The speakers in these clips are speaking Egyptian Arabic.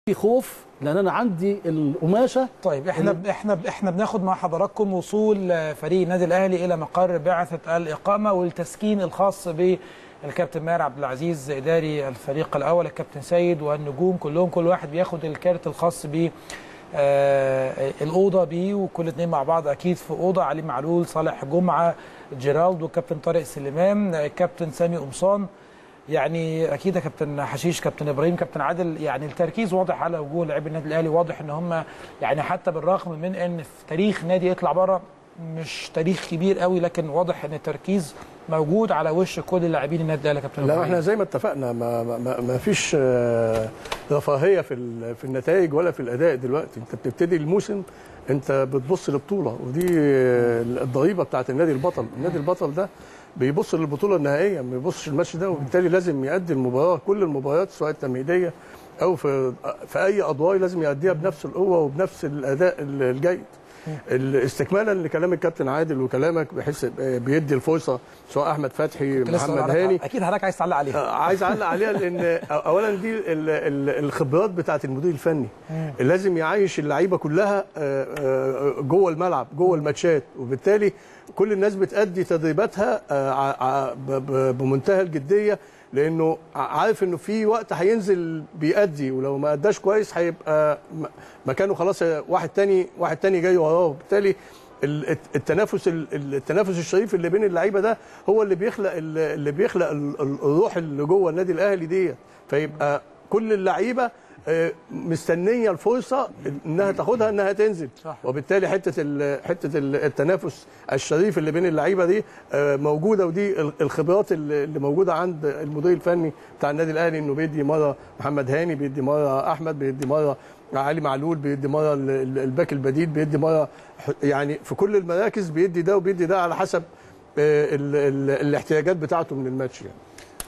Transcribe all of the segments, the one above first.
في خوف لان انا عندي القماشه طيب احنا احنا احنا بناخد مع حضراتكم وصول فريق النادي الاهلي الى مقر بعثه الاقامه والتسكين الخاص بالكابتن ماهر عبد العزيز اداري الفريق الاول الكابتن سيد والنجوم كلهم كل واحد بياخد الكارت الخاص ب آه الاوضه بيه وكل اتنين مع بعض اكيد في اوضه علي معلول صالح جمعه جيرالدو كابتن طارق سليمان آه، كابتن سامي قمصان يعني اكيد يا كابتن حشيش كابتن ابراهيم كابتن عادل يعني التركيز واضح على وجوه لاعبي النادي الاهلي واضح ان هم يعني حتى بالرغم من ان في تاريخ نادي يطلع بره مش تاريخ كبير قوي لكن واضح ان التركيز موجود على وش كل لاعبين النادي الاهلي يا كابتن لا إبراهيم. احنا زي ما اتفقنا ما, ما, ما فيش آه، رفاهيه في ال- في النتائج ولا في الاداء دلوقتي انت بتبتدي الموسم انت بتبص لبطوله ودي آه، الضريبه بتاعت النادي البطل النادي البطل ده بيبص للبطوله النهائيه ما بيبصش الماتش ده وبالتالي لازم يؤدي المباراه كل المباريات سواء التمهيديه او في في اي ادوار لازم يؤديها بنفس القوه وبنفس الاداء الجيد استكمالا لكلام الكابتن عادل وكلامك بحيث بيدي الفرصه سواء احمد فتحي كنت لسه محمد هقول لحضرتك- هاني اكيد حضرتك عايز تعلق عليها آه، عايز اعلق عليها لان اولا دي ال- ال- الخبرات بتاعت المدير الفني لازم يعيش اللعيبه كلها آه، آه، جوه الملعب جوه الماتشات وبالتالي كل الناس بتأدي تدريباتها آه، ع- ع- ب- ب- بمنتهى الجديه لانه عارف انه في وقت هينزل بيأدي ولو ما اداش كويس هيبقى م- مكانه خلاص واحد تاني واحد تاني جاي وراه وبالتالي ال- التنافس ال- التنافس الشريف اللي بين اللعيبه ده هو اللي بيخلق ال- اللي بيخلق ال- ال- الروح اللي جوه النادي الاهلي ديت فيبقى كل اللعيبه آه، مستنيه الفرصه انها تاخدها انها تنزل صح. وبالتالي حته ال- حته ال- التنافس الشريف اللي بين اللعيبه دي آه، موجوده ودي ال- الخبرات اللي اللي موجوده عند المدير الفني بتاع النادي الاهلي انه بيدي مره محمد هاني بيدي مره احمد بيدي مره علي معلول بيدي مره ال- ال- الباك البديل بيدي مره ح- يعني في كل المراكز بيدي ده وبيدي ده على حسب آه، ال- ال- الاحتياجات بتاعته من الماتش يعني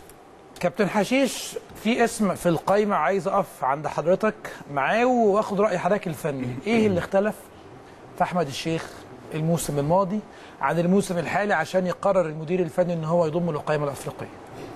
كابتن حشيش في اسم في القايمه عايز اقف عند حضرتك معاه واخد راي حضرتك الفني ايه اللي اختلف في احمد الشيخ الموسم الماضي عن الموسم الحالي عشان يقرر المدير الفني ان هو يضمه للقائمه الافريقيه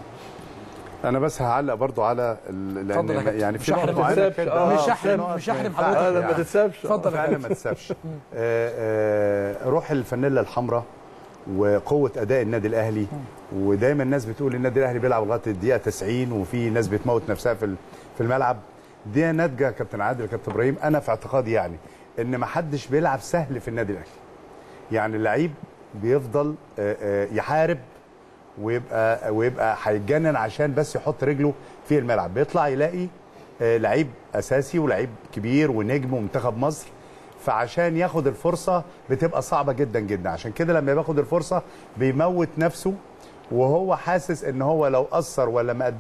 انا بس هعلق برضو على ال- اتفضل يا لان كابتن. يعني مش في نقط هحرم معينه النفس. كده آه، مش آه، هحرم نقط مش ما هحرم ينفعش. حضرتك آه، ما يعني. تتسابش اتفضل يا فعلا كابتن ما تسابش آه، آه، روح الفانيلا الحمراء وقوه اداء النادي الاهلي ودايما الناس بتقول النادي الاهلي بيلعب لغايه الدقيقه 90 وفي ناس بتموت نفسها في ال- في الملعب دي ناتجه كابتن عادل كابتن ابراهيم انا في اعتقادي يعني ان ما حدش بيلعب سهل في النادي الاهلي يعني اللعيب بيفضل آه، آه، يحارب ويبقى ويبقى هيتجنن عشان بس يحط رجله في الملعب بيطلع يلاقي آه، لعيب اساسي ولعيب كبير ونجم ومنتخب مصر فعشان ياخد الفرصه بتبقى صعبه جدا جدا عشان كده لما بياخد الفرصه بيموت نفسه وهو حاسس ان هو لو قصر ولا ما